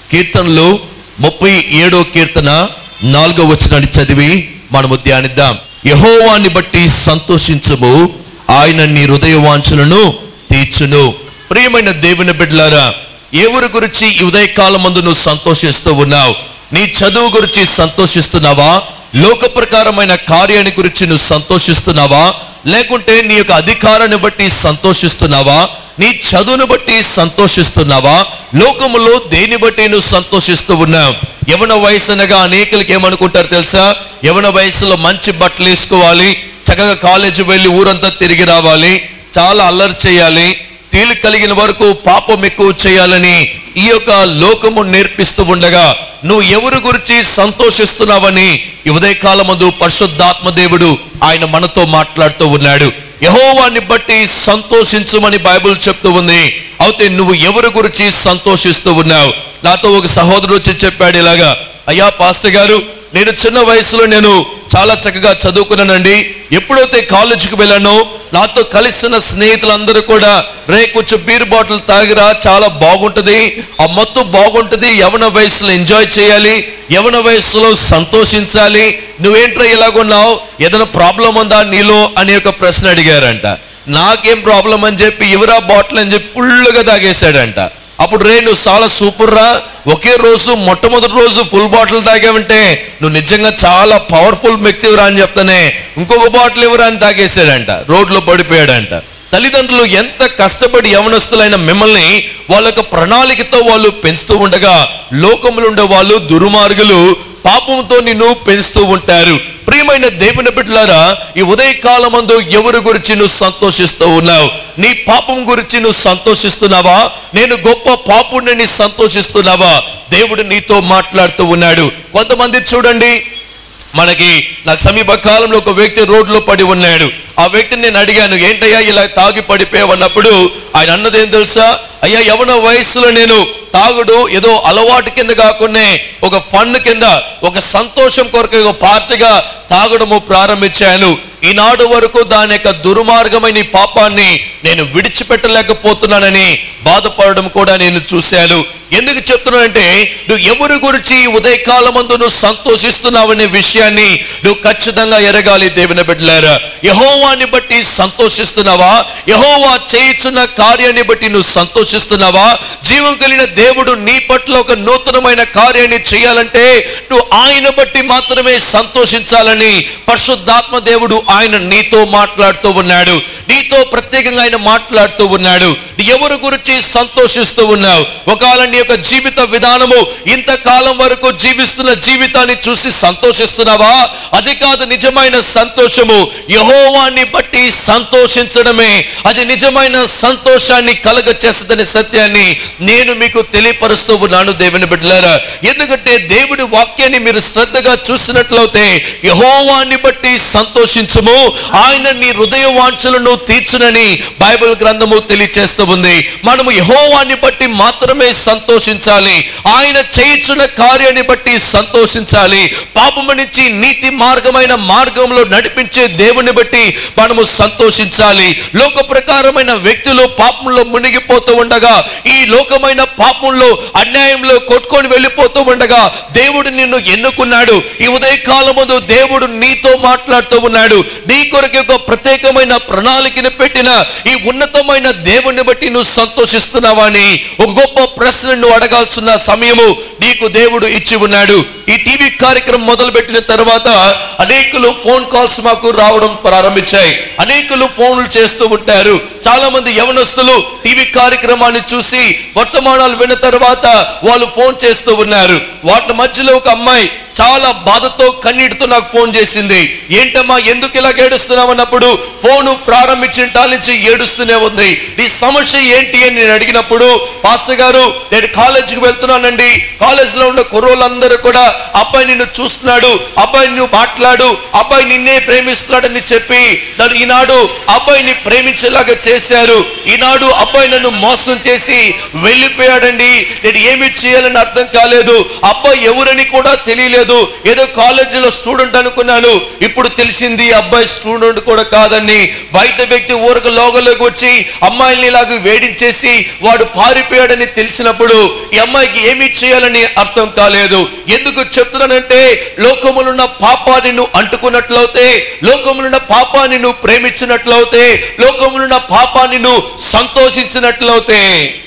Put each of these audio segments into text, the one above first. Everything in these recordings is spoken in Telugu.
కీర్తనలు ముప్పై ఏడో కీర్తన నాలుగో వచనాన్ని చదివి మనము ధ్యానిద్దాం యహోవాన్ని బట్టి సంతోషించుము ఆయన నీ హృదయ వాంఛలను తీర్చును ప్రియమైన దేవుని బిడ్డలారా ఎవరి గురించి ఈ ఉదయకాలం మందు నువ్వు సంతోషిస్తూ ఉన్నావు నీ చదువు గురించి సంతోషిస్తున్నావా లోక ప్రకారమైన కార్యాన్ని గురించి నువ్వు సంతోషిస్తున్నావా లేకుంటే నీ యొక్క అధికారాన్ని బట్టి సంతోషిస్తున్నావా నీ చదువును బట్టి సంతోషిస్తున్నావా లోకములో దేని బట్టి నువ్వు సంతోషిస్తూ ఉన్నావు యవన వయసు అనగా అనేకులకి ఏమనుకుంటారు తెలుసా యవన వయసులో మంచి బట్టలు వేసుకోవాలి చక్కగా కాలేజీ వెళ్ళి ఊరంతా తిరిగి రావాలి చాలా అల్లరి చేయాలి తేలి కలిగిన వరకు పాపం ఎక్కువ చేయాలని ఈ యొక్క లోకము నేర్పిస్తూ ఉండగా నువ్వు ఎవరి గురించి సంతోషిస్తున్నావని ఈ ఉదయకాలమందు పరిశుద్ధాత్మ దేవుడు ఆయన మనతో మాట్లాడుతూ ఉన్నాడు యహోవాన్ని బట్టి సంతోషించుమని బైబిల్ చెప్తూ ఉంది అయితే నువ్వు ఎవరి గురించి సంతోషిస్తూ ఉన్నావు నాతో ఒక సహోదరుడు వచ్చి చెప్పాడు ఇలాగా అయ్యా పాస్టర్ గారు నేను చిన్న వయసులో నేను చాలా చక్కగా చదువుకున్నానండి ఎప్పుడైతే కాలేజీకి వెళ్ళానో నాతో కలిసిన స్నేహితులందరూ కూడా రే కొంచెం బీర్ బాటిల్ తాగిరా చాలా బాగుంటుంది ఆ మత్తు బాగుంటుంది యవన వయసులో ఎంజాయ్ చేయాలి యవన వయసులో సంతోషించాలి నువ్వేంట్రా ఇలాగున్నావు ఏదైనా ప్రాబ్లం ఉందా నీలో అనే ఒక ప్రశ్న అడిగారంట నాకేం ప్రాబ్లం అని చెప్పి ఎవరా బాటిల్ అని చెప్పి ఫుల్గా తాగేశాడంట అప్పుడు రే నువ్వు చాలా సూపర్ రా ఒకే రోజు మొట్టమొదటి రోజు ఫుల్ బాటిల్ తాగావంటే నువ్వు నిజంగా చాలా పవర్ఫుల్ వ్యక్తివిరా అని చెప్తానే ఇంకొక బాటిల్ ఎవరా అని తాగేసాడంట రోడ్లో పడిపోయాడంట తల్లిదండ్రులు ఎంత కష్టపడి యవనస్తులైన మిమ్మల్ని వాళ్ళ యొక్క ప్రణాళికతో వాళ్ళు పెంచుతూ ఉండగా లోకములు ఉండే వాళ్ళు దుర్మార్గులు పాపంతో నిన్ను పెంచుతూ ఉంటారు ప్రియమైన దేవుని బిడ్డలారా ఈ ఉదయకాలమందు ఎవరి గురించి నువ్వు సంతోషిస్తూ ఉన్నావు నీ పాపం గురించి నువ్వు సంతోషిస్తున్నావా నేను గొప్ప పాపుణ్ణి సంతోషిస్తున్నావా దేవుడు నీతో మాట్లాడుతూ ఉన్నాడు కొంతమంది చూడండి మనకి నాకు సమీప కాలంలో ఒక వ్యక్తి రోడ్లో పడి ఉన్నాడు ఆ వ్యక్తిని నేను అడిగాను ఏంటయ్యా ఇలా తాగి పడిపోయావు అన్నప్పుడు ఆయన అన్నది ఏం తెలుసా అయ్యా యవన వయసులో నేను తాగుడు ఏదో అలవాటు కింద కాకుండా ఒక ఫండ్ కింద ఒక సంతోషం కొరకు ఒక పార్టీగా తాగడము ప్రారంభించాను ఈనాడు వరకు దాని యొక్క దుర్మార్గమైన ఈ పాపాన్ని నేను విడిచిపెట్టలేకపోతున్నానని బాధపడడం కూడా నేను చూశాను ఎందుకు చెప్తున్నానంటే నువ్వు ఎవరి గురించి ఈ ఉదయకాలమందు నువ్వు సంతోషిస్తున్నావనే విషయాన్ని నువ్వు ఖచ్చితంగా ఎరగాలి దేవుని బిడ్డలారా యహోవాని బట్టి సంతోషిస్తున్నావా యహోవా చేయుచున్న కార్యాన్ని బట్టి నువ్వు సంతోషిస్తున్నావా జీవం కలిగిన దేవుడు నీ పట్ల ఒక నూతనమైన కార్యాన్ని చేయాలంటే నువ్వు ఆయన బట్టి మాత్రమే సంతోషించాలని పరిశుద్ధాత్మ దేవుడు ఆయన నీతో మాట్లాడుతూ ఉన్నాడు నీతో ప్రత్యేకంగా ఆయన మాట్లాడుతూ ఉన్నాడు నీ ఎవరి గురించి సంతోషిస్తూ ఉన్నావు ఒకవేళ నీ యొక్క జీవిత విధానము ఇంతకాలం వరకు జీవిస్తున్న జీవితాన్ని చూసి సంతోషిస్తున్నావా అది కాదు నిజమైన సంతోషము యహోవాన్ని బట్టి సంతోషించడమే అది నిజమైన సంతోషాన్ని కలగ చేస్తుందనే సత్యాన్ని నేను మీకు తెలియపరుస్తూ ఉన్నాను దేవుని బిడ్డలారా ఎందుకంటే దేవుడి వాక్యాన్ని మీరు శ్రద్ధగా చూసినట్లయితే యహోవాన్ని బట్టి సంతోషించుము ఆయన నీ హృదయ వాంఛలను తీర్చునని బైబిల్ గ్రంథము తెలియచేస్తూ ఉంది మనము యహోవాన్ని బట్టి మాత్రమే సంతోషించాలి ఆయన చేయించున్న కార్యాన్ని బట్టి సంతోషించాలి పాపము నుంచి నీతి మార్గమైన మార్గంలో నడిపించే దేవుని బట్టి మనము సంతోషించాలి లోక ప్రకారమైన వ్యక్తులు పాపంలో మునిగిపోతూ ఉండగా ఈ లోకమైన పాపంలో అన్యాయంలో కొట్టుకొని వెళ్ళిపోతూ ఉండగా దేవుడు నిన్ను ఎన్నుకున్నాడు ఈ ఉదయకాలముందు దేవుడు నీతో మాట్లాడుతూ ఉన్నాడు నీ కొరకు ఒక ప్రత్యేకమైన ప్రణాళికను పెట్టిన ఈ ఉన్నతమైన దేవుణ్ణి బట్టి నువ్వు సంతోషిస్తున్నావా అని ఒక గొప్ప ప్రశ్న నువ్వు అడగాల్సిన సమయము నీకు దేవుడు ఇచ్చి ఉన్నాడు ఈ టీవీ కార్యక్రమం మొదలు పెట్టిన తర్వాత అనేకులు ఫోన్ కాల్స్ మాకు రావడం ప్రారంభించాయి అనేకులు ఫోన్లు చేస్తూ ఉంటారు చాలా మంది యవనస్తులు టీవీ కార్యక్రమాన్ని చూసి వర్తమానాలు విన్న తర్వాత వాళ్ళు ఫోన్ చేస్తూ ఉన్నారు వాటి మధ్యలో ఒక అమ్మాయి చాలా బాధతో కన్నీటితో నాకు ఫోన్ చేసింది ఏంటమ్మా ఎందుకు ఇలా ఏడుస్తున్నావు అన్నప్పుడు ఫోను ప్రారంభించిన టాల్ నుంచి ఏడుస్తూనే ఉంది నీ సమస్య ఏంటి అని నేను అడిగినప్పుడు పాస్టర్ గారు నేను కాలేజీకి వెళ్తున్నానండి కాలేజీలో ఉన్న కుర్రోళ్ళందరూ కూడా అబ్బాయి నిన్ను చూస్తున్నాడు అబ్బాయి నువ్వు మాట్లాడు అబ్బాయి నిన్నే ప్రేమిస్తున్నాడని చెప్పి నన్ను ఈనాడు అబ్బాయిని ప్రేమించేలాగా చేశారు ఈనాడు అబ్బాయి నన్ను మోసం చేసి వెళ్ళిపోయాడండి నేను ఏమి చేయాలని అర్థం కాలేదు అబ్బాయి ఎవరని కూడా తెలియలేదు తెలియదు ఏదో కాలేజీలో స్టూడెంట్ అనుకున్నాను ఇప్పుడు తెలిసింది ఈ అబ్బాయి స్టూడెంట్ కూడా కాదని బయట వ్యక్తి ఊరకు లోగలోకి వచ్చి అమ్మాయిల్ని ఇలాగ వేడించేసి వాడు పారిపోయాడని తెలిసినప్పుడు ఈ అమ్మాయికి ఏమి చేయాలని అర్థం కాలేదు ఎందుకు చెప్తున్నానంటే లోకములున్న పాపాన్ని నువ్వు అంటుకున్నట్లయితే లోకములున్న పాపాన్ని నువ్వు ప్రేమించినట్లయితే లోకములున్న పాపాన్ని నువ్వు సంతోషించినట్లయితే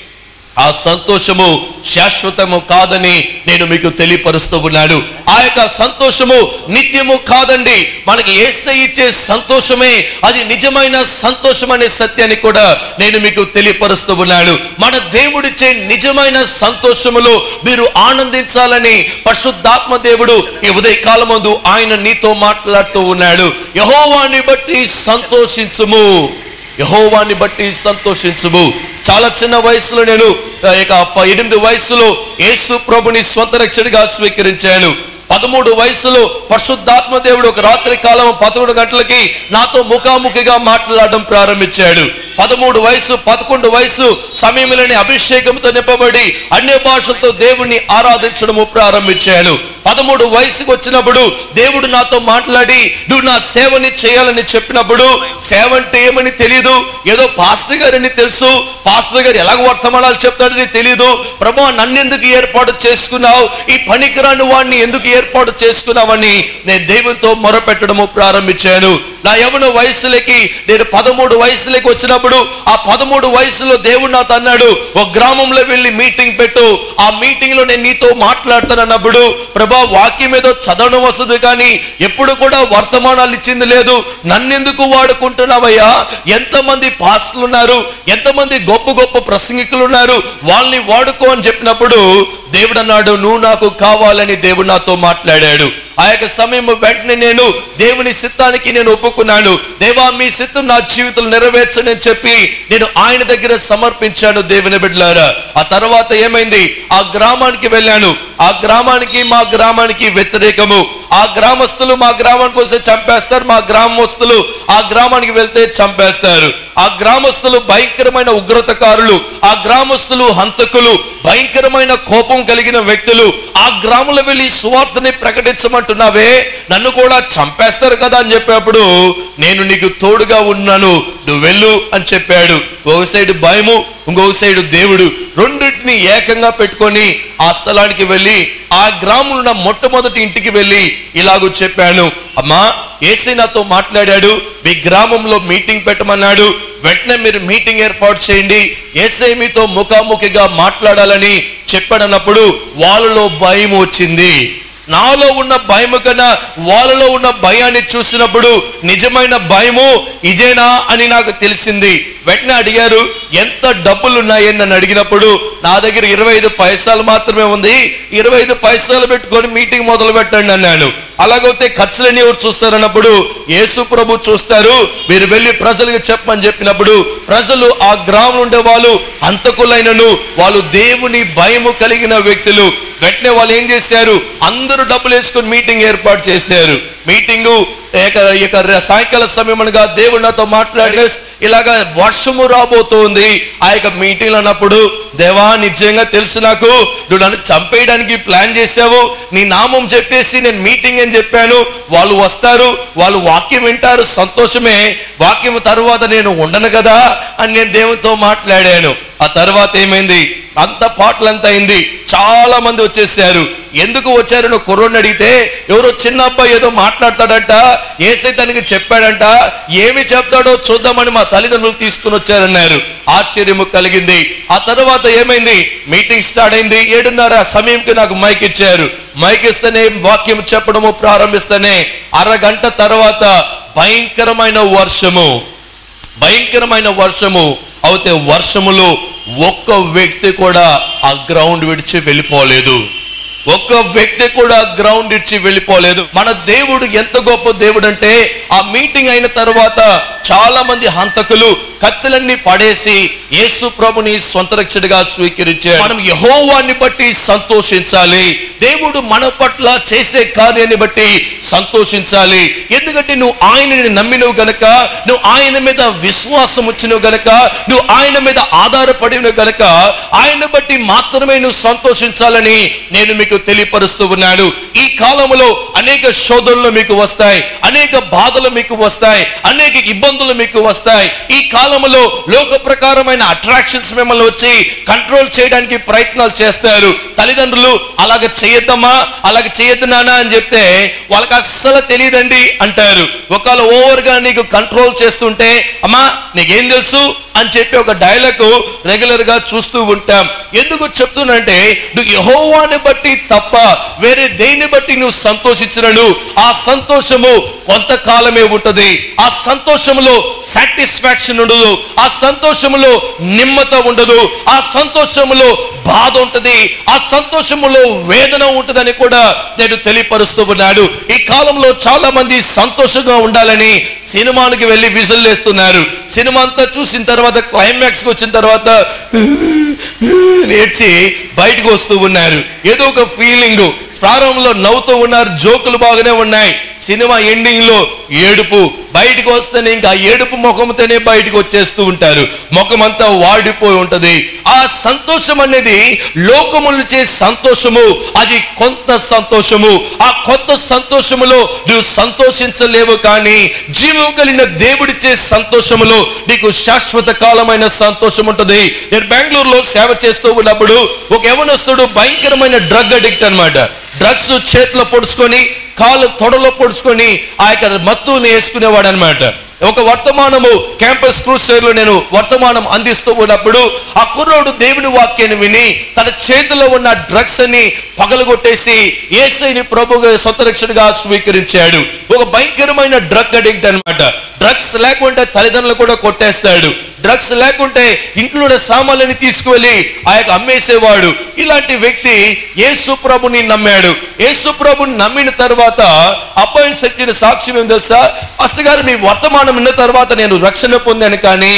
ఆ సంతోషము శాశ్వతము కాదని నేను మీకు తెలియపరుస్తూ ఉన్నాను ఆ యొక్క సంతోషము నిత్యము కాదండి మనకి ఏసై ఇచ్చే సంతోషమే అది నిజమైన సంతోషం అనే సత్యాన్ని కూడా నేను మీకు తెలియపరుస్తూ ఉన్నాను మన దేవుడిచ్చే నిజమైన సంతోషములో మీరు ఆనందించాలని పరిశుద్ధాత్మ దేవుడు ఈ ఉదయకాలం ముందు ఆయన నీతో మాట్లాడుతూ ఉన్నాడు యహోవాన్ని బట్టి సంతోషించుము యహోవాన్ని బట్టి సంతోషించుము చాలా చిన్న వయసులో నేను ఆ, ఇక ప- ఎనిమిది వయసులో యేసు ప్రభుని స్వంత రక్షణగా స్వీకరించాను పదమూడు వయసులో పరిశుద్ధాత్మ దేవుడు ఒక రాత్రి కాలం పదకొండు గంటలకి నాతో ముఖాముఖిగా మాట్లాడడం ప్రారంభించాడు పదమూడు వయసు పదకొండు వయసు సమయంలోని అభిషేకంతో నింపబడి అన్య భాషలతో దేవుణ్ణి ఆరాధించడము ప్రారంభించాను పదమూడు వయసుకు వచ్చినప్పుడు దేవుడు నాతో మాట్లాడి నువ్వు నా సేవని చేయాలని చెప్పినప్పుడు సేవ అంటే ఏమని తెలియదు ఏదో పాస్టర్ గారని తెలుసు పాస్టర్ గారు ఎలాగ వర్తమానాలు చెప్తాడని తెలియదు ప్రభా నన్నెందుకు ఏర్పాటు చేసుకున్నావు ఈ పనికిరాని వాడిని ఎందుకు ఏర్పాటు చేసుకున్నావని నేను దేవునితో మొరపెట్టడము ప్రారంభించాను నా యవన వయసులకి నేను పదమూడు వయసులకి వచ్చినప్పుడు ఆ పదమూడు వయసులో దేవుడు నాతో అన్నాడు ఒక గ్రామంలో వెళ్ళి మీటింగ్ పెట్టు ఆ మీటింగ్ లో నేను నీతో మాట్లాడతానన్నప్పుడు ప్రభా వాక్యం ఏదో చదవడం వస్తుంది కానీ ఎప్పుడు కూడా వర్తమానాలు ఇచ్చింది లేదు నన్నెందుకు వాడుకుంటున్నావయ్యా ఎంతమంది పాస్టులు ఉన్నారు ఎంతమంది గొప్ప గొప్ప ప్రసంగికులు ఉన్నారు వాళ్ళని వాడుకో అని చెప్పినప్పుడు దేవుడు అన్నాడు నువ్వు నాకు కావాలని దేవుడు నాతో మాట్లాడాడు ఆ యొక్క సమయం వెంటనే నేను దేవుని సిత్తానికి నేను ఒప్పుకున్నాను దేవా మీ సిద్ధం నా జీవితంలో నెరవేర్చండి అని చెప్పి నేను ఆయన దగ్గర సమర్పించాను దేవుని బిడ్డలారా ఆ తర్వాత ఏమైంది ఆ గ్రామానికి వెళ్ళాను ఆ గ్రామానికి మా గ్రామానికి వ్యతిరేకము ఆ గ్రామస్తులు మా గ్రామానికి వస్తే చంపేస్తారు మా గ్రామస్తులు ఆ గ్రామానికి వెళ్తే చంపేస్తారు ఆ గ్రామస్తులు భయంకరమైన ఉగ్రతకారులు ఆ గ్రామస్తులు హంతకులు భయంకరమైన కోపం కలిగిన వ్యక్తులు ఆ గ్రామంలో వెళ్ళి సువార్తని ప్రకటించమంటున్నావే నన్ను కూడా చంపేస్తారు కదా అని చెప్పేప్పుడు నేను నీకు తోడుగా ఉన్నాను నువ్వు వెళ్ళు అని చెప్పాడు ఒక సైడ్ భయము ఇంకొక సైడ్ దేవుడు రెండింటిని ఏకంగా పెట్టుకొని ఆ స్థలానికి వెళ్ళి ఆ గ్రామంలో ఉన్న మొట్టమొదటి ఇంటికి వెళ్ళి ఇలాగూ చెప్పాను అమ్మా ఏసై నాతో మాట్లాడాడు మీ గ్రామంలో మీటింగ్ పెట్టమన్నాడు వెంటనే మీరు మీటింగ్ ఏర్పాటు చేయండి ఏసై మీతో ముఖాముఖిగా మాట్లాడాలని చెప్పాడన్నప్పుడు వాళ్ళలో భయం వచ్చింది నాలో ఉన్న భయము కన్నా వాళ్ళలో ఉన్న భయాన్ని చూసినప్పుడు నిజమైన భయము ఇదేనా అని నాకు తెలిసింది వెంటనే అడిగారు ఎంత డబ్బులు ఉన్నాయని నన్ను అడిగినప్పుడు నా దగ్గర ఇరవై ఐదు పైసలు మాత్రమే ఉంది ఇరవై ఐదు పైసలు పెట్టుకొని మీటింగ్ మొదలు పెట్టండి అన్నాను అలాగైతే ఖర్చులన్నీ ఎవరు చూస్తారన్నప్పుడు యేసు ప్రభు చూస్తారు మీరు వెళ్ళి ప్రజలకు చెప్పమని చెప్పినప్పుడు ప్రజలు ఆ గ్రామం ఉండే వాళ్ళు అంతకులైనను వాళ్ళు దేవుని భయము కలిగిన వ్యక్తులు వెంటనే వాళ్ళు ఏం చేశారు అందరూ డబ్బులు వేసుకొని మీటింగ్ ఏర్పాటు చేశారు మీటింగు ఇక ఇక ర- సాయంకాల సమయం అనగా దేవుడు నాతో మాట్లాడే ఇలాగా వర్షము రాబోతోంది ఆ యొక్క మీటింగ్ అన్నప్పుడు దేవా నిజంగా తెలుసు నాకు నువ్వు నన్ను చంపేయడానికి ప్లాన్ చేసావు నీ నామం చెప్పేసి నేను మీటింగ్ అని చెప్పాను వాళ్ళు వస్తారు వాళ్ళు వాక్యం వింటారు సంతోషమే వాక్యం తరువాత నేను ఉండను కదా అని నేను దేవునితో మాట్లాడాను ఆ తర్వాత ఏమైంది అంత పాటలంతా అయింది చాలా మంది వచ్చేసారు ఎందుకు వచ్చారు నువ్వు కుర్రోడిని అడిగితే ఎవరో చిన్న అబ్బాయి ఏదో మాట్లాడతాడంట ఏసై తనకి చెప్పాడంట ఏమి చెప్తాడో చూద్దామని మా తల్లిదండ్రులు తీసుకుని వచ్చారన్నారు ఆశ్చర్యము కలిగింది ఆ తర్వాత ఏమైంది మీటింగ్ స్టార్ట్ అయింది ఏడున్నర సమయంకి నాకు మైక్ ఇచ్చారు మైక్ ఇస్తేనే వాక్యం చెప్పడము ప్రారంభిస్తేనే అరగంట తర్వాత భయంకరమైన వర్షము భయంకరమైన వర్షము అయితే వర్షములో ఒక్క వ్యక్తి కూడా ఆ గ్రౌండ్ విడిచి వెళ్ళిపోలేదు ఒక్క వ్యక్తి కూడా గ్రౌండ్ ఇచ్చి వెళ్ళిపోలేదు మన దేవుడు ఎంత గొప్ప దేవుడు అంటే ఆ మీటింగ్ అయిన తర్వాత చాలా మంది హంతకులు కత్తులన్నీ పడేసి యేసు ప్రభుని సొంత రక్షకుడిగా స్వీకరించారు మనం యహోవాన్ని బట్టి సంతోషించాలి దేవుడు మన పట్ల చేసే కార్యాన్ని బట్టి సంతోషించాలి ఎందుకంటే నువ్వు ఆయనని నమ్మినవు గనక నువ్వు ఆయన మీద విశ్వాసం వచ్చినవు గనక నువ్వు ఆయన మీద ఆధారపడినవు గనక ఆయన బట్టి మాత్రమే నువ్వు సంతోషించాలని నేను మీకు మీకు తెలియపరుస్తూ ఉన్నాడు ఈ కాలంలో అనేక శోధనలు మీకు వస్తాయి అనేక బాధలు మీకు వస్తాయి అనేక ఇబ్బందులు మీకు వస్తాయి ఈ కాలంలో లోక ప్రకారమైన అట్రాక్షన్స్ మిమ్మల్ని వచ్చి కంట్రోల్ చేయడానికి ప్రయత్నాలు చేస్తారు తల్లిదండ్రులు అలాగ చేయొద్దమ్మా అలాగ చేయొద్దు నాన్న అని చెప్తే వాళ్ళకి అస్సలు తెలియదండి అంటారు ఒకవేళ ఓవర్ గా నీకు కంట్రోల్ చేస్తుంటే అమ్మా నీకేం తెలుసు అని చెప్పి ఒక డైలాగ్ రెగ్యులర్ గా చూస్తూ ఉంటాం ఎందుకు చెప్తున్నంటే నువ్వు యహోవాని బట్టి తప్ప వేరే దేన్ని బట్టి నువ్వు సంతోషించినను ఆ సంతోషము కొంతకాలమే ఉంటది ఆ సంతోషములో సాటిస్ఫాక్షన్ ఉండదు ఆ సంతోషములో నిమ్మత ఉండదు ఆ సంతోషములో బాధ ఉంటది ఆ సంతోషములో వేదన ఉంటదని కూడా నేను తెలియపరుస్తూ ఉన్నాడు ఈ కాలంలో చాలా మంది సంతోషంగా ఉండాలని సినిమానికి వెళ్ళి విజులు వేస్తున్నారు సినిమా అంతా చూసిన తర్వాత క్లైమాక్స్ కి వచ్చిన తర్వాత నేర్చి బయటకు వస్తూ ఉన్నారు ఏదో ఒక ఫీలింగ్ ప్రారంభంలో నవ్వుతూ ఉన్నారు జోకులు బాగానే ఉన్నాయి సినిమా ఎండింగ్ లో ఏడుపు బయటకు వస్తేనే ఇంకా ఆ ఏడుపు ముఖంతోనే బయటకు వచ్చేస్తూ ఉంటారు ముఖం అంతా వాడిపోయి ఉంటది ఆ సంతోషం అనేది లోకములచే సంతోషము అది కొంత సంతోషము ఆ కొత్త సంతోషములో నువ్వు సంతోషించలేవు కానీ జీవం కలిగిన దేవుడిచ్చే సంతోషములో నీకు శాశ్వత కాలమైన సంతోషం ఉంటుంది నేను బెంగళూరులో సేవ చేస్తూ ఉన్నప్పుడు ఒక యవనస్తుడు భయంకరమైన డ్రగ్ అడిక్ట్ అన్నమాట డ్రగ్స్ చేతిలో పొడుచుకొని కాళ్ళు తొడలో పొడుచుకొని ఆ యొక్క మత్తుని వేసుకునేవాడు అనమాట ఒక వర్తమానము క్యాంపస్ క్రూసైడ్ లో నేను వర్తమానం అందిస్తూ ఉన్నప్పుడు ఆ కుర్రోడు దేవుని వాక్యాన్ని విని తన చేతిలో ఉన్న డ్రగ్స్ అని పగలగొట్టేసి ఏసైని ప్రభుగా సొంత రక్షణగా స్వీకరించాడు ఒక భయంకరమైన డ్రగ్ అడిక్ట్ అన్నమాట డ్రగ్స్ లేకుంటే తల్లిదండ్రులు కూడా కొట్టేస్తాడు డ్రగ్స్ లేకుంటే ఇంట్లో ఉన్న సామాన్లని తీసుకువెళ్ళి ఆ యొక్క అమ్మేసేవాడు ఇలాంటి వ్యక్తి యేసు ప్రభుని నమ్మాడు యేసు ప్రభుని నమ్మిన తర్వాత అబ్బాయి శక్తిని సాక్ష్యం ఏం తెలుసా అసలు గారు మీ వర్తమానం విన్న తర్వాత నేను రక్షణ పొందాను కానీ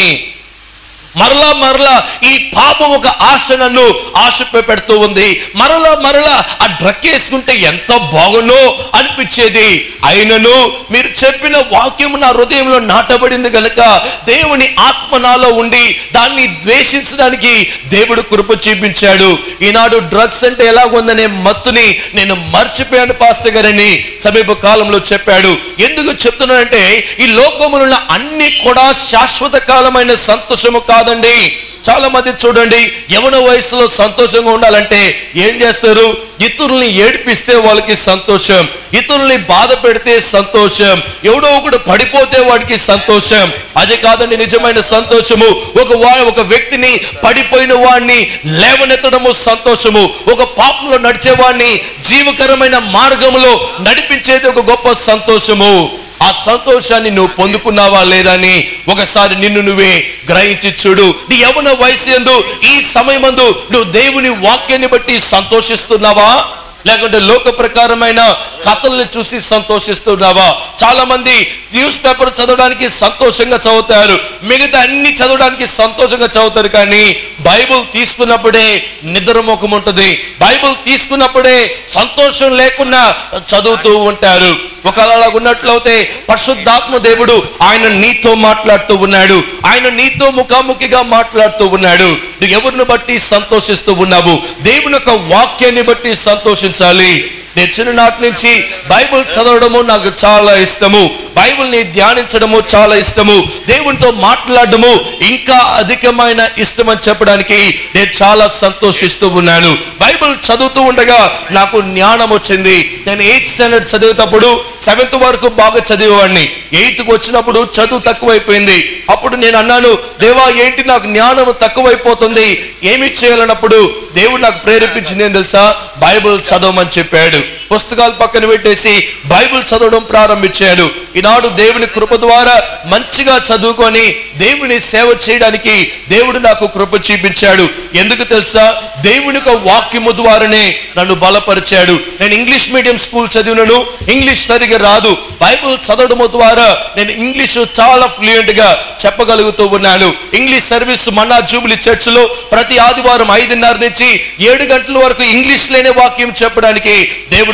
మరలా మరలా ఈ పాపం ఒక ఆశ నన్ను ఆశ పెడుతూ ఉంది మరలా మరలా ఆ డ్రగ్ వేసుకుంటే ఎంత బాగునో అనిపించేది అయినను మీరు చెప్పిన వాక్యం నా హృదయంలో నాటబడింది గనుక దేవుని ఆత్మ నాలో ఉండి దాన్ని ద్వేషించడానికి దేవుడు కృప చూపించాడు ఈనాడు డ్రగ్స్ అంటే ఎలాగుందనే మత్తుని నేను మర్చిపోయాను పాస్టర్ గారని సమీప కాలంలో చెప్పాడు ఎందుకు చెప్తున్నానంటే ఈ లోకములున్న అన్ని కూడా శాశ్వత కాలమైన సంతోషము కాదండి చాలా మంది చూడండి యవన వయసులో సంతోషంగా ఉండాలంటే ఏం చేస్తారు ఇతరుల్ని ఏడిపిస్తే వాళ్ళకి సంతోషం ఇతరుల్ని బాధ పెడితే సంతోషం ఎవడో ఒకడు పడిపోతే వాడికి సంతోషం అది కాదండి నిజమైన సంతోషము ఒక వా ఒక వ్యక్తిని పడిపోయిన వాడిని లేవనెత్తడము సంతోషము ఒక పాపంలో నడిచేవాడిని జీవకరమైన మార్గములో నడిపించేది ఒక గొప్ప సంతోషము ఆ సంతోషాన్ని నువ్వు పొందుకున్నావా లేదా అని ఒకసారి నిన్ను నువ్వే గ్రహించి చూడు నీ యవన వయసు ఎందు ఈ సమయమందు నువ్వు దేవుని వాక్యాన్ని బట్టి సంతోషిస్తున్నావా లేకుంటే లోక ప్రకారమైన కథల్ని చూసి సంతోషిస్తున్నావా చాలా మంది న్యూస్ పేపర్ చదవడానికి సంతోషంగా చదువుతారు మిగతా అన్ని చదవడానికి సంతోషంగా చదువుతారు కానీ బైబుల్ తీసుకున్నప్పుడే నిద్రముఖం ఉంటుంది బైబుల్ తీసుకున్నప్పుడే సంతోషం లేకుండా చదువుతూ ఉంటారు ఒకవేళ అలా ఉన్నట్లయితే పరిశుద్ధాత్మ దేవుడు ఆయన నీతో మాట్లాడుతూ ఉన్నాడు ఆయన నీతో ముఖాముఖిగా మాట్లాడుతూ ఉన్నాడు నువ్వు ఎవరిని బట్టి సంతోషిస్తూ ఉన్నావు దేవుని యొక్క వాక్యాన్ని బట్టి సంతోషించాలి నేను చిన్ననాటి నుంచి బైబిల్ చదవడము నాకు చాలా ఇష్టము బైబిల్ని ధ్యానించడము చాలా ఇష్టము దేవునితో మాట్లాడడము ఇంకా అధికమైన ఇష్టం అని చెప్పడానికి నేను చాలా సంతోషిస్తూ ఉన్నాను బైబిల్ చదువుతూ ఉండగా నాకు జ్ఞానం వచ్చింది నేను ఎయిత్ స్టాండర్డ్ చదివేటప్పుడు సెవెంత్ వరకు బాగా చదివేవాడిని ఎయిత్కి వచ్చినప్పుడు చదువు తక్కువైపోయింది అప్పుడు నేను అన్నాను దేవా ఏంటి నాకు జ్ఞానం తక్కువైపోతుంది ఏమి చేయాలన్నప్పుడు దేవుడు నాకు ప్రేరేపించింది ఏం తెలుసా బైబిల్ చదవమని చెప్పాడు పుస్తకాలు పక్కన పెట్టేసి బైబిల్ చదవడం ప్రారంభించాడు ఈనాడు దేవుని కృప ద్వారా మంచిగా చదువుకొని దేవుని సేవ చేయడానికి దేవుడు నాకు కృప చూపించాడు ఎందుకు తెలుసా దేవుని యొక్క వాక్యము ద్వారానే నన్ను బలపరిచాడు నేను ఇంగ్లీష్ మీడియం స్కూల్ చదివినను ఇంగ్లీష్ సరిగా రాదు బైబిల్ చదవడము ద్వారా నేను ఇంగ్లీష్ చాలా ఫ్లూయెంట్ గా చెప్పగలుగుతూ ఉన్నాను English service Manna Jubilee church లో ప్రతి ఆదివారం ఐదున్నర నుంచి ఏడు గంటల వరకు ఇంగ్లీష్ లేని వాక్యం చెప్పడానికి దేవుడు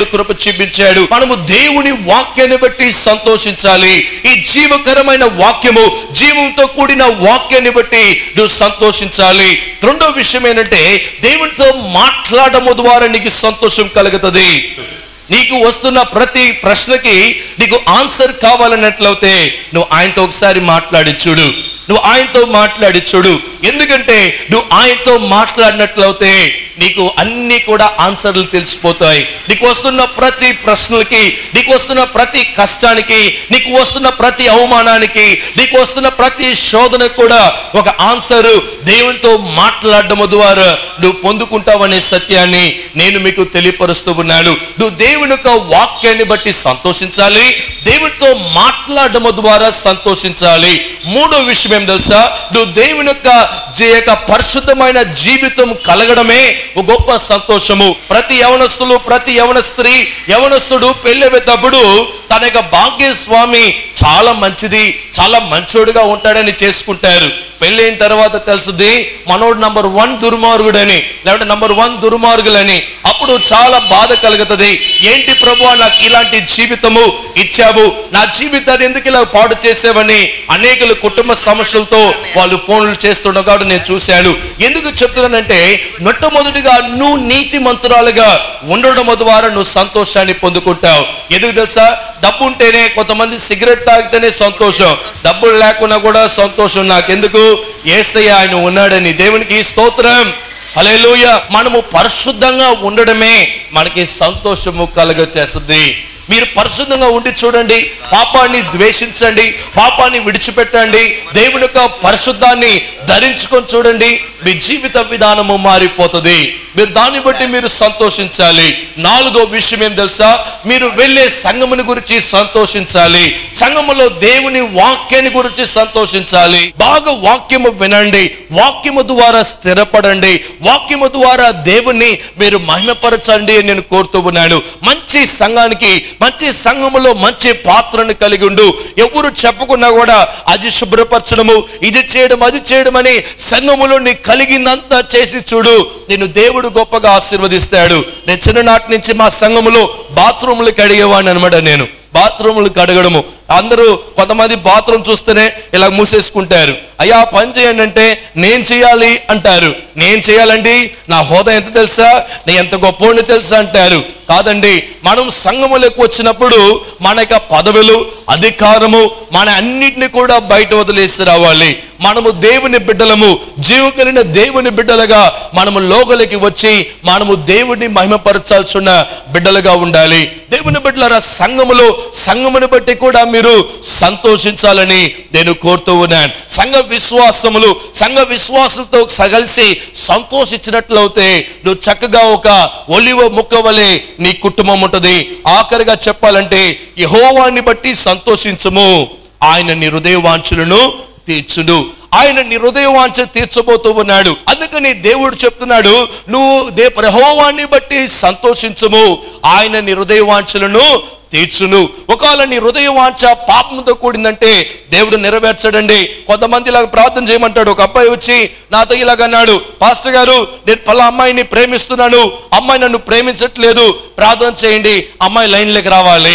దేవుడు కృప చూపించాడు మనము దేవుని వాక్యాన్ని బట్టి సంతోషించాలి ఈ జీవకరమైన వాక్యము జీవంతో కూడిన వాక్యాన్ని బట్టి నువ్వు సంతోషించాలి రెండో విషయం ఏంటంటే దేవునితో మాట్లాడము ద్వారా నీకు సంతోషం కలుగుతుంది నీకు వస్తున్న ప్రతి ప్రశ్నకి నీకు ఆన్సర్ కావాలన్నట్లయితే నువ్వు ఆయనతో ఒకసారి మాట్లాడి చూడు నువ్వు ఆయనతో మాట్లాడి చూడు ఎందుకంటే నువ్వు ఆయనతో మాట్లాడినట్లయితే నీకు అన్ని కూడా ఆన్సర్లు తెలిసిపోతాయి నీకు వస్తున్న ప్రతి ప్రశ్నలకి నీకు వస్తున్న ప్రతి కష్టానికి నీకు వస్తున్న ప్రతి అవమానానికి నీకు వస్తున్న ప్రతి శోధనకు కూడా ఒక ఆన్సర్ దేవునితో మాట్లాడడం ద్వారా నువ్వు పొందుకుంటావనే సత్యాన్ని నేను మీకు తెలియపరుస్తూ ఉన్నాను నువ్వు దేవుని యొక్క వాక్యాన్ని బట్టి సంతోషించాలి దేవునితో మాట్లాడడం ద్వారా సంతోషించాలి మూడో విషయం ఏం తెలుసా నువ్వు దేవుని యొక్క జీ- యొక్క పరిశుద్ధమైన జీవితం కలగడమే ఒక గొప్ప సంతోషము ప్రతి యవనస్తులు ప్రతి యవన స్త్రీ యవనస్తుడు పెళ్ళెత్తప్పుడు తన యొక్క భాగ్యస్వామి చాలా మంచిది చాలా మంచోడుగా ఉంటాడని చేసుకుంటారు పెళ్ళైన తర్వాత తెలుసుది మనోడు నంబర్ వన్ దుర్మార్గుడని లేకపోతే నంబర్ వన్ దుర్మార్గులని అప్పుడు చాలా బాధ కలుగుతుంది ఏంటి ప్రభు నాకు ఇలాంటి జీవితము ఇచ్చావు నా జీవితాన్ని ఎందుకు ఇలా పాడు చేసావని అనేకులు కుటుంబ సమస్యలతో వాళ్ళు ఫోన్లు చేస్తుండగా కూడా నేను చూశాను ఎందుకు చెప్తున్నానంటే మొట్టమొదటిగా నువ్వు నీతి మంత్రాలుగా ఉండడం ద్వారా నువ్వు సంతోషాన్ని పొందుకుంటావు ఎందుకు తెలుసా డబ్బు ఉంటేనే కొంతమంది సిగరెట్ తాగితేనే సంతోషం డబ్బులు లేకున్నా కూడా సంతోషం నాకెందుకు ఏసయ్య ఆయన ఉన్నాడని దేవునికి స్తోత్రం హల్లెలూయ మనము పరిశుద్ధంగా ఉండడమే మనకి సంతోషము కలుగ చేస్తుంది మీరు పరిశుద్ధంగా ఉండి చూడండి పాపాన్ని ద్వేషించండి పాపాన్ని విడిచిపెట్టండి దేవుని యొక్క పరిశుద్ధాన్ని ధరించుకొని చూడండి మీ జీవిత విధానము మారిపోతుంది మీరు దాన్ని బట్టి మీరు సంతోషించాలి నాలుగో విషయం ఏం తెలుసా మీరు వెళ్ళే సంఘముని గురించి సంతోషించాలి సంఘములో దేవుని వాక్యాన్ని గురించి సంతోషించాలి బాగా వాక్యము వినండి వాక్యము ద్వారా స్థిరపడండి వాక్యము ద్వారా దేవుని మీరు మహిమపరచండి అని నేను కోరుతూ ఉన్నాను మంచి సంఘానికి మంచి సంఘములో మంచి పాత్రను కలిగి ఉండు ఎవరు చెప్పకున్నా కూడా అది శుభ్రపరచడము ఇది చేయడం అది చేయడం అని సంఘములో నీ కలిగిందంతా చేసి చూడు నేను దేవుడు గొప్పగా ఆశీర్వదిస్తాడు నేను చిన్ననాటి నుంచి మా సంఘములో బాత్రూములు కడిగేవాడిని అనమాట నేను బాత్రూములు కడగడము అందరూ కొంతమంది బాత్రూమ్ చూస్తేనే ఇలా మూసేసుకుంటారు అయ్యా ఆ పని చేయండి అంటే నేను చేయాలి అంటారు నేను చేయాలండి నా హోదా ఎంత తెలుసా నేను ఎంత గొప్పోడిని తెలుసా అంటారు కాదండి మనం సంఘములకు వచ్చినప్పుడు మన యొక్క పదవులు అధికారము మన అన్నిటిని కూడా బయట వదిలేసి రావాలి మనము దేవుని బిడ్డలము జీవం కలిగిన దేవుని బిడ్డలుగా మనము లోగలికి వచ్చి మనము దేవుడిని మహిమపరచాల్సిన బిడ్డలుగా ఉండాలి దేవుని బిడ్డల సంఘములో సంఘముని బట్టి కూడా మీరు సంతోషించాలని నేను కోరుతూ ఉన్నాను సంఘ విశ్వాసములు సంఘ విశ్వాసంతో కలిసి సంతోషించినట్లయితే నువ్వు చక్కగా ఒక ఒలివ ముక్క వలె నీ కుటుంబం ఉంటుంది ఆఖరిగా చెప్పాలంటే యహోవాన్ని బట్టి సంతోషించము ఆయన నీ హృదయవాంఛలను తీర్చును ఆయన నీ హృదయవాంఛ తీర్చబోతూ ఉన్నాడు అందుకని దేవుడు చెప్తున్నాడు నువ్వు దే ప్రహోవాన్ని బట్టి సంతోషించము ఆయన నీ హృదయవాంఛలను తీర్చును ఒకవేళ నీ హృదయ వాంఛ పాపంతో కూడిందంటే దేవుడు నెరవేర్చడండి కొంతమంది ఇలాగ ప్రార్థన చేయమంటాడు ఒక అబ్బాయి వచ్చి నాతో ఇలాగ అన్నాడు పాస్టర్ గారు నేను పలా అమ్మాయిని ప్రేమిస్తున్నాను అమ్మాయి నన్ను ప్రేమించట్లేదు ప్రార్థన చేయండి అమ్మాయి లైన్లోకి రావాలి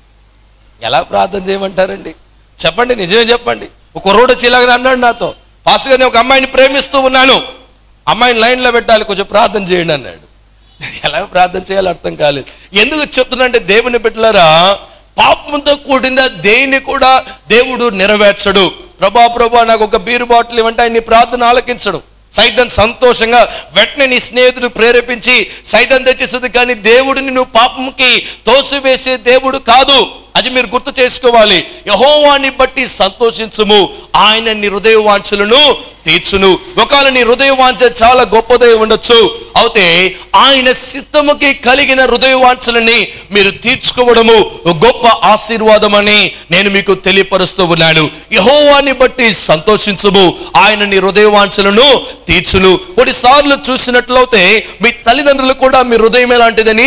ఎలా ప్రార్థన చేయమంటారండి చెప్పండి నిజమే చెప్పండి ఒక రోడ్డు చిలాగా అన్నాడు నాతో పాస్టర్ గారు నేను ఒక అమ్మాయిని ప్రేమిస్తూ ఉన్నాను అమ్మాయిని లైన్లో పెట్టాలి కొంచెం ప్రార్థన చేయండి అన్నాడు ఎలా ప్రార్థన చేయాలో అర్థం కాలేదు ఎందుకు చెప్తున్నా దేవుని బిడ్డలారా పాపంతో కూడిన దేన్ని కూడా దేవుడు నెరవేర్చడు ప్రభా ప్రభా నాకు ఒక బీరు బాటిల్ ఇవ్వంటే ఆయన నీ ప్రార్థన ఆలకించడు సైతం సంతోషంగా వెంటనే నీ స్నేహితుడు ప్రేరేపించి సైతం తెచ్చేస్తుంది కానీ దేవుడిని నువ్వు పాపంకి తోసివేసే దేవుడు కాదు అది మీరు గుర్తు చేసుకోవాలి యహోవాన్ని బట్టి సంతోషించుము ఆయన నీ హృదయ వాంఛలను తీర్చును ఒకవేళ నీ హృదయ వాంఛ చాలా గొప్పదై ఉండొచ్చు అయితే ఆయన సిద్ధముకి కలిగిన హృదయ వాంఛలని మీరు తీర్చుకోవడము ఒక గొప్ప ఆశీర్వాదం అని నేను మీకు తెలియపరుస్తూ ఉన్నాను యహోవాన్ని బట్టి సంతోషించుము ఆయన నీ హృదయ వాంఛలను తీర్చును కొన్నిసార్లు చూసినట్లయితే మీ తల్లిదండ్రులు కూడా మీ హృదయం ఎలాంటిదని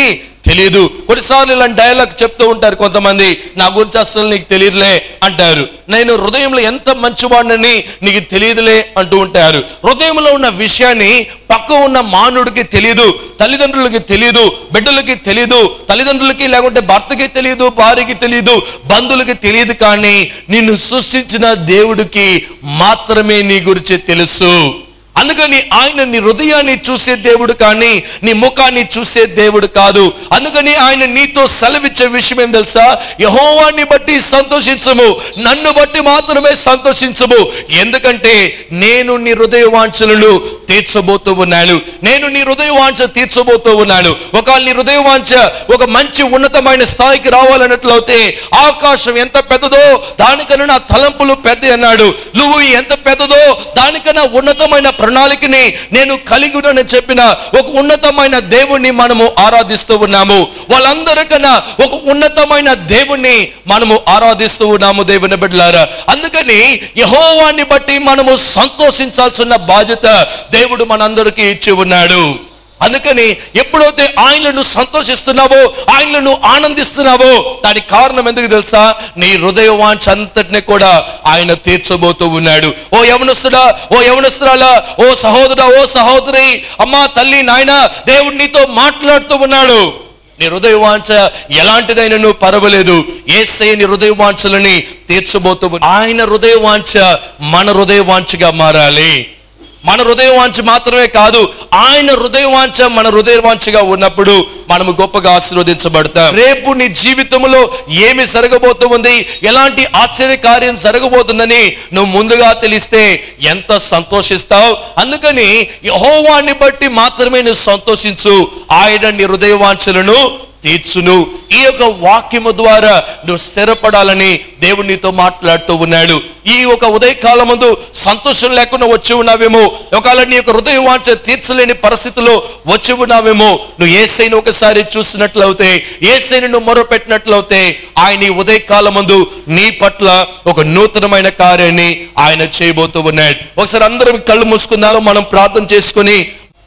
తెలియదు కొన్నిసార్లు ఇలాంటి డైలాగ్ చెప్తూ ఉంటారు కొంతమంది నా గురించి అస్సలు నీకు తెలియదులే అంటారు నేను హృదయంలో ఎంత మంచివాడినని నీకు తెలియదులే అంటూ ఉంటారు హృదయంలో ఉన్న విషయాన్ని పక్క ఉన్న మానవుడికి తెలియదు తల్లిదండ్రులకి తెలియదు బిడ్డలకి తెలియదు తల్లిదండ్రులకి లేకుంటే భర్తకి తెలియదు భార్యకి తెలియదు బంధువులకి తెలియదు కానీ నిన్ను సృష్టించిన దేవుడికి మాత్రమే నీ గురించి తెలుసు అందుకని ఆయన నీ హృదయాన్ని చూసే దేవుడు కానీ నీ ముఖాన్ని చూసే దేవుడు కాదు అందుకని ఆయన నీతో సెలవిచ్చే విషయం ఏం తెలుసా యహోవాన్ని బట్టి సంతోషించము నన్ను బట్టి మాత్రమే సంతోషించము ఎందుకంటే నేను నీ హృదయ వాంఛలను తీర్చబోతూ ఉన్నాను నేను నీ హృదయ వాంఛ తీర్చబోతూ ఉన్నాను ఒకవేళ నీ హృదయ వాంఛ ఒక మంచి ఉన్నతమైన స్థాయికి రావాలన్నట్లయితే ఆకాశం ఎంత పెద్దదో దానికన్నా నా తలంపులు పెద్ద అన్నాడు నువ్వు ఎంత పెద్దదో దానికన్నా ఉన్నతమైన ప్రణాళికని నేను కలిగి ఉన్నానని చెప్పిన ఒక ఉన్నతమైన దేవుణ్ణి మనము ఆరాధిస్తూ ఉన్నాము వాళ్ళందరికన్నా ఒక ఉన్నతమైన దేవుణ్ణి మనము ఆరాధిస్తూ ఉన్నాము దేవుని బిడ్డలారా అందుకని యహోవాన్ని బట్టి మనము సంతోషించాల్సిన బాధ్యత దేవుడు మనందరికీ ఇచ్చి ఉన్నాడు అందుకని ఎప్పుడైతే ఆయనను సంతోషిస్తున్నావో ఆయనను ఆనందిస్తున్నావో దానికి కారణం ఎందుకు తెలుసా నీ హృదయ వాంఛ అంతటిని కూడా ఆయన తీర్చబోతూ ఉన్నాడు ఓ యవనస్తుడా ఓ యవనస్తురాలా ఓ సహోదరా ఓ సహోదరి అమ్మా తల్లి నాయన దేవుడు నీతో మాట్లాడుతూ ఉన్నాడు నీ హృదయ వాంఛ ఎలాంటిదైనను పర్వాలేదు ఏసై నీ హృదయ వాంఛలని తీర్చబోతూ ఉన్నాడు. ఆయన హృదయ వాంఛ మన హృదయ వాంఛగా మారాలి మన హృదయ వాంఛ మాత్రమే కాదు ఆయన హృదయ వాంఛ మన హృదయ వాంఛగా ఉన్నప్పుడు మనము గొప్పగా ఆశీర్వదించబడతాం రేపు నీ జీవితంలో ఏమి జరగబోతుంది ఎలాంటి ఆశ్చర్య కార్యం జరగబోతుందని నువ్వు ముందుగా తెలిస్తే ఎంత సంతోషిస్తావు అందుకని యహోవాన్ని బట్టి మాత్రమే నువ్వు సంతోషించు ఆయన నీ హృదయ వాంఛలను తీర్చును ఈ యొక్క వాక్యము ద్వారా నువ్వు స్థిరపడాలని దేవుడు నీతో మాట్లాడుతూ ఉన్నాడు ఈ ఒక ఉదయకాలం ముందు సంతోషం లేకుండా వచ్చి ఉన్నావేమో ఒకవేళ నీ యొక్క హృదయ వాంఛ తీర్చలేని పరిస్థితిలో వచ్చి ఉన్నావేమో నువ్వు ఏసైని ఒకసారి చూసినట్లయితే ఏసైని నువ్వు మొరపెట్టినట్లయితే ఆయన ఈ ఉదయకాలం ముందు నీ పట్ల ఒక నూతనమైన కార్యాన్ని ఆయన చేయబోతూ ఉన్నాడు ఒకసారి అందరం కళ్ళు మూసుకుందాము మనం ప్రార్థన చేసుకుని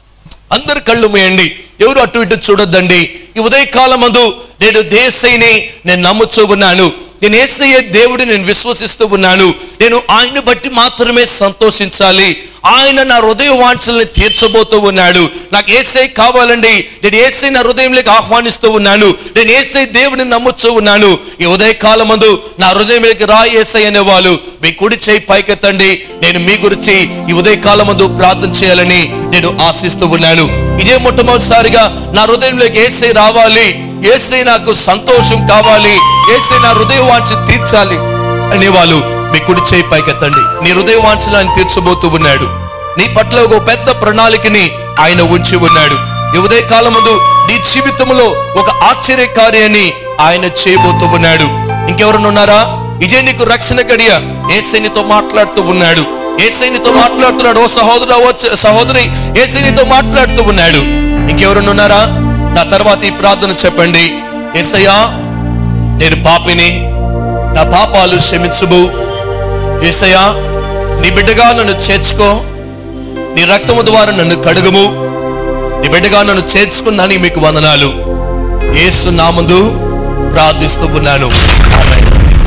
అందరు కళ్ళు మూయండి ఎవరు అటు ఇటు చూడొద్దండి ఈ ఉదయకాలం మందు నేను దేశైని నేను నమ్ముతూ ఉన్నాను నేను ఏసయ్యే దేవుడి నేను విశ్వసిస్తూ ఉన్నాను నేను ఆయన బట్టి మాత్రమే సంతోషించాలి ఆయన నా హృదయ వాంఛల్ని తీర్చబోతూ ఉన్నాడు నాకు ఏసై కావాలండి నేను ఏసై నా హృదయంలోకి ఆహ్వానిస్తూ ఉన్నాను నేను ఏసై దేవుడిని నమ్ముతూ ఉన్నాను ఈ ఉదయకాలం మందు నా హృదయంలోకి రా ఏసై అనేవాళ్ళు మీ కుడి చేయి పైకెత్తండి నేను మీ గురించి ఈ ఉదయకాలం మందు ప్రార్థన చేయాలని నేను ఆశిస్తూ ఉన్నాను ఇదే మొట్టమొదటిసారిగా నా హృదయంలోకి ఏసై రావాలి ఏసై నాకు సంతోషం కావాలి ఏసై నా హృదయ వాంఛ తీర్చాలి అనేవాళ్ళు మీ కుడి చేయి పైకెత్తండి నీ హృదయ వాంఛలు ఆయన తీర్చబోతూ ఉన్నాడు నీ పట్ల ఒక పెద్ద ప్రణాళికని ఆయన ఉంచి ఉన్నాడు ఈ ఉదయ కాలం ముందు నీ జీవితంలో ఒక ఆశ్చర్య కార్యాన్ని ఆయన చేయబోతూ ఉన్నాడు ఇంకెవరన్నా ఉన్నారా ఇదే నీకు రక్షణ గడియ ఏసైనితో మాట్లాడుతూ ఉన్నాడు ఏసైనితో మాట్లాడుతున్నాడు ఓ సహోదరు ఓ చ- సహోదరి ఏసైనితో మాట్లాడుతూ ఉన్నాడు ఇంకెవరన్నా ఉన్నారా నా తర్వాత ఈ ప్రార్థన చెప్పండి ఏసయ్యా నేను పాపిని నా పాపాలు క్షమించుము ఏసయ్యా నీ బిడ్డగా నన్ను చేర్చుకో నీ రక్తము ద్వారా నన్ను కడుగుము నీ బిడ్డగా నన్ను చేర్చుకున్నాను మీకు వందనాలు ఏసు నామందు ప్రార్థిస్తూ ఉన్నాను ఆమేన్.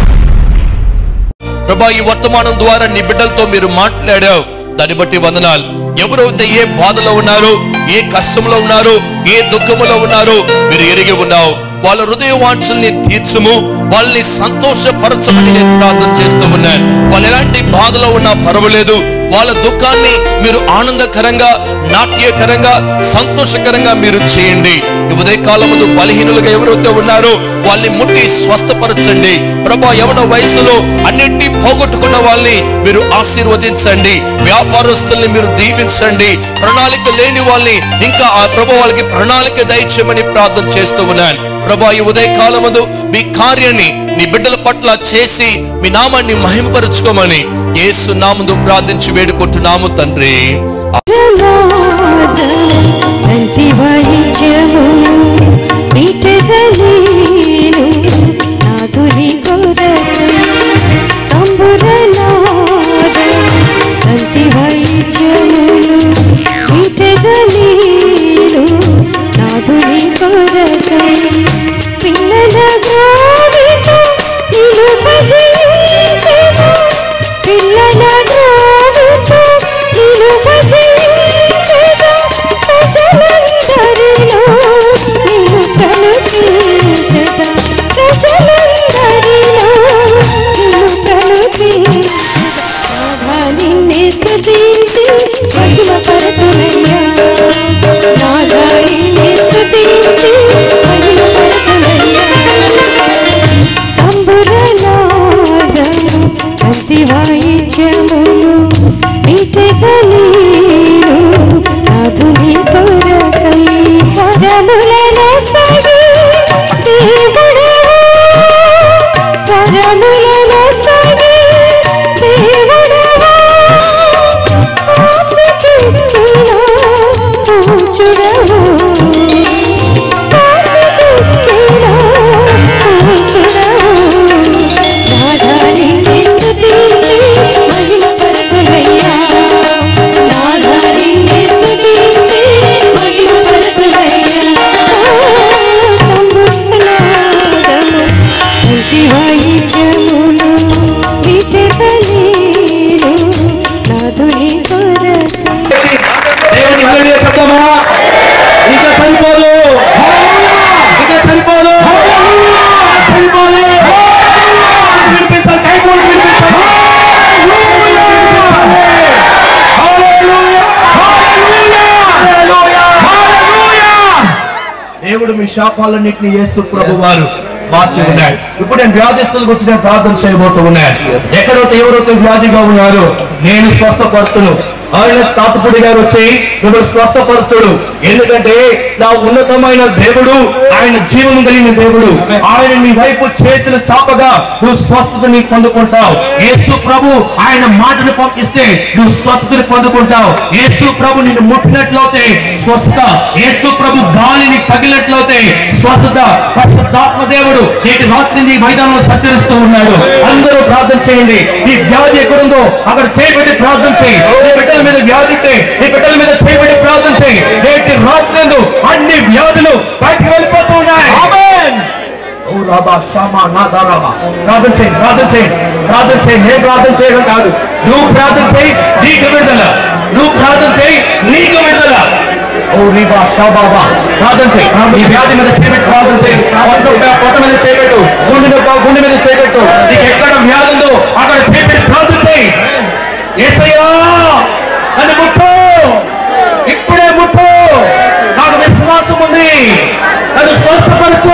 ప్రభా ఈ వర్తమానం ద్వారా నీ బిడ్డలతో మీరు మాట్లాడావు దాన్ని బట్టి వందనాలు ఎవరైతే ఏ బాధలో ఉన్నారో ఏ కష్టంలో ఉన్నారో ఏ దుఃఖంలో ఉన్నారో మీరు ఎరిగి ఉన్నావు వాళ్ళ హృదయ వాంఛల్ని తీర్చము వాళ్ళని సంతోషపరచమని నేను ప్రార్థన చేస్తూ ఉన్నాను వాళ్ళు ఎలాంటి బాధలో ఉన్నా పర్వాలేదు వాళ్ళ దుఃఖాన్ని మీరు ఆనందకరంగా నాట్యకరంగా సంతోషకరంగా మీరు చేయండి ఈ ఉదయకాలం ముందు బలహీనులుగా ఎవరైతే ఉన్నారో వాళ్ళని ముట్టి స్వస్థపరచండి ప్రభా యవన వయసులో అన్నింటినీ పోగొట్టుకున్న వాళ్ళని మీరు ఆశీర్వదించండి వ్యాపారస్తుల్ని మీరు దీవించండి ప్రణాళిక లేని వాళ్ళని ఇంకా ఆ ప్రభు వాళ్ళకి ప్రణాళిక దయచేయమని ప్రార్థన చేస్తూ ఉన్నాను ప్రభా ఈ ఉదయకాలం ముందు మీ కార్యాన్ని నీ బిడ్డల పట్ల చేసి మీ నామాన్ని మహింపరుచుకోమని యేసు నామందు ప్రార్థించి వేడుకుంటున్నాము తండ్రి తంతి వాయిద్యము మీటగలేను నాదుని కొరకై తంబురనాద తంతి వాయిద్యములు మీటగలేను నాదుని కొరకై వాయిద్యములు మీటెదలేను నాదుని కొరకై వరములను సగి దేవుడవు వరములను సగి దేవుడవు ఆశకెక్కిన పూచుడవు ఆశకెక్కిన పూచుడవు నాదానిని స్తుతించి మహిమపరతులయ్యా నాదానిని స్తుతించి మహిమపరతులయ్యా తంబురనాదము అంతి వాయిద్యములు మీటెదలేను నాదుని కొరకై దేవుని హల్లెలూయా చెప్తామా ఇక సరిపోదు ఇక సరిపోదు సరిపోదు వినిపించాలి కైకోలు వినిపించాలి హల్లెలూయా! హల్లెలూయా! హల్లెలూయా! దేవుడు మీ శాపాలన్నింటినీ యేసు ప్రభు వారు మార్చి ఉన్నాడు ఇప్పుడు నేను వ్యాధిస్తుల గురించి నేను ప్రార్థన చేయబోతూ ఉన్నాను ఎక్కడైతే ఎవరైతే వ్యాధిగా ఉన్నారు నేను స్వస్థపరచును ఆయన తాతపుడి గారు వచ్చి మిమ్మల్ని స్వస్థపరచుడు ఎందుకంటే నా ఉన్నతమైన దేవుడు ఆయన జీవం కలిగిన దేవుడు ఆయన నీ వైపు చేతులు చాపగా నువ్వు స్వస్థతని పొందుకుంటావు యేసు ప్రభు ఆయన మాటను పంపిస్తే నువ్వు స్వస్థతని పొందుకుంటావు యేసు ప్రభు నిన్ను ముట్టినట్లయితే స్వస్థత యేసు ప్రభు గాలిని తగిలినట్లయితే స్వస్థత పరిశుద్ధాత్మ దేవుడు నేటి రాత్రి నీ మైదానంలో సంచరిస్తూ ఉన్నాడు అందరూ ప్రార్థన చేయండి ఈ వ్యాధి ఎక్కడుందో అక్కడ చేయబెట్టి ప్రార్థన చేయి నీ బిడ్డల మీద వ్యాధి ఉంటే నీ బిడ్డల మీద చేయబెట్టి ప్రార్థన చేయి నేటి రాత్రి అన్ని వ్యాధులు బయటకు వెళ్ళిపోతూ ఉన్నాయి ఆమేన్ ఓ రాబా షామా నాదా రాబా ప్రార్థన చేయి ప్రార్థన చేయి ప్రార్థన చేయి నేను ప్రార్థన చేయడం కాదు నువ్వు ప్రార్థన చేయి నీకు విడుదల నువ్వు ప్రార్థన చేయి నీకు విడుదల ఓ రీబా షాబాబా ప్రార్థన చేయి ఈ వ్యాధి మీద చేయబెట్టు ప్రార్థన చేయి కొంచెం పొట్ట మీద చేయబెట్టు గుండె మీద గుండె మీద చేయబెట్టు నీకు ఎక్కడ వ్యాధి ఉందో అక్కడ చేయబెట్టి ప్రార్థన చేయి ఏసయ్యా నన్ను ముట్టు ఇప్పుడే ముట్టు నాకు విశ్వాసం ఉంది నన్ను స్వస్థపరచు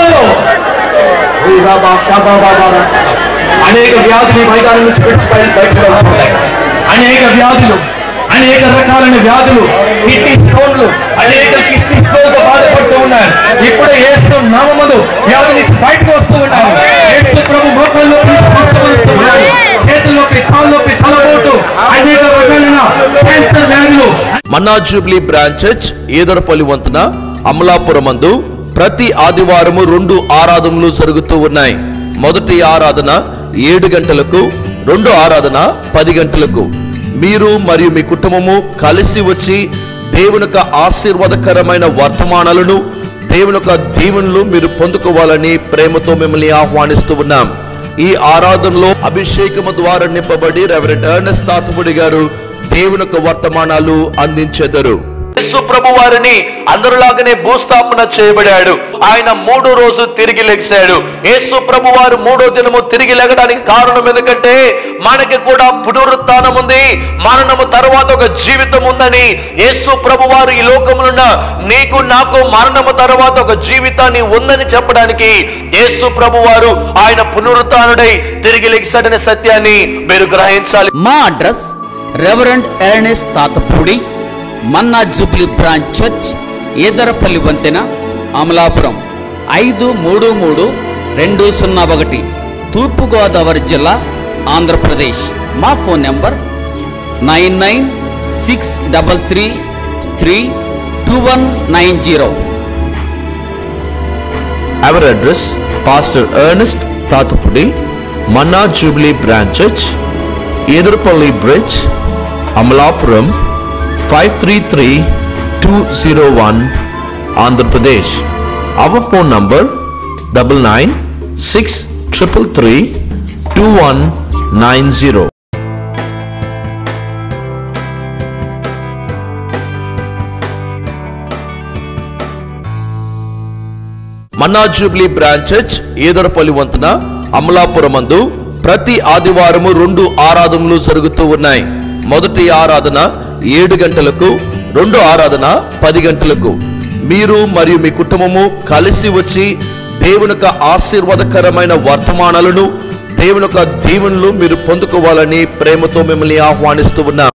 అనేక వ్యాధులు ఈ మైదానం నుంచి విడిచి బయ- బయటకు వెళ్తున్నాయి అనేక వ్యాధులు అనేక రకాలైన వ్యాధులు కిడ్నీ స్టోన్లు అనేక కిడ్నీ స్టోన్లతో బాధపడుతూ ఉన్నారు ఇప్పుడు యేసు నామములు వ్యాధి నుంచి బయటకు వస్తూ ఉన్నారు యేసు ప్రభు మోకాల్లోకి స్వస్థపరుస్తూ ఉన్నారు చేతుల్లోకి కాళ్ళలోకి తలబోటు అనేక రకాలైన క్యాన్సర్ వ్యాధులు Manna Jubilee branch church Edarapalli వంతున అమలాపురమందు ప్రతి ఆదివారము రెండు ఆరాధనలు జరుగుతూ ఉన్నాయి మొదటి ఆరాధన ఏడు గంటలకు రెండు ఆరాధన పది గంటలకు మీరు మరియు మీ కుటుంబము కలిసి వచ్చి దేవుని యొక్క ఆశీర్వాదకరమైన వర్తమానాలను దేవుని యొక్క దీవెనలు మీరు పొందుకోవాలని ప్రేమతో మిమ్మల్ని ఆహ్వానిస్తూ ఉన్నాం ఈ ఆరాధనలో అభిషేకము ద్వారా నింపబడి రెవరెంట్ ఎర్నెస్ట్ తాతపుడి గారు దేవుని యొక్క వర్తమానాలు అందించెదరు యేసు ప్రభు వారిని అందరిలాగానే భూస్థాపన చేయబడాడు ఆయన మూడో రోజు తిరిగి లెగిశాడు యేసు ప్రభు వారు మూడో దినము తిరిగి లెగడానికి కారణం ఎందుకంటే మనకి కూడా పునరుత్థానం ఉంది మరణము తర్వాత ఒక జీవితం ఉందని యేసు ప్రభు వారు ఈ లోకములున్న నీకు నాకు మరణము తర్వాత ఒక జీవితాన్ని ఉందని చెప్పడానికి యేసు ప్రభు వారు ఆయన పునరుత్థానుడై తిరిగి లెగిశాడనే సత్యాన్ని మీరు గ్రహించాలి మా address reverend Ernest Tatapudi Manna Jubilee branch church Edarapalli వంతెన అమలాపురం ఐదు మూడు మూడు రెండు సున్నా ఒకటి తూర్పుగోదావరి జిల్లా ఆంధ్రప్రదేశ్ మా phone number nine nine six double three three two one nine zero Our address Pastor Ernest Tatupudi, Manna Jubilee Branch Church, Edarpalli Bridge, Amalapuram 533201, Andhra Pradesh. Our phone number double nine six triple three two one nine zero. Manna Jubilee branch church Edarapalli వంతున అమలాపురమందు ప్రతి ఆదివారము రెండు ఆరాధనలు జరుగుతూ ఉన్నాయి మొదటి ఆరాధన ఏడు గంటలకు రెండు ఆరాధన పది గంటలకు మీరు మరియు మీ కుటుంబము కలిసి వచ్చి దేవుని యొక్క ఆశీర్వాదకరమైన వర్తమానాలను దేవుని యొక్క దీవెనలు మీరు పొందుకోవాలని ప్రేమతో మిమ్మల్ని ఆహ్వానిస్తూ ఉన్నా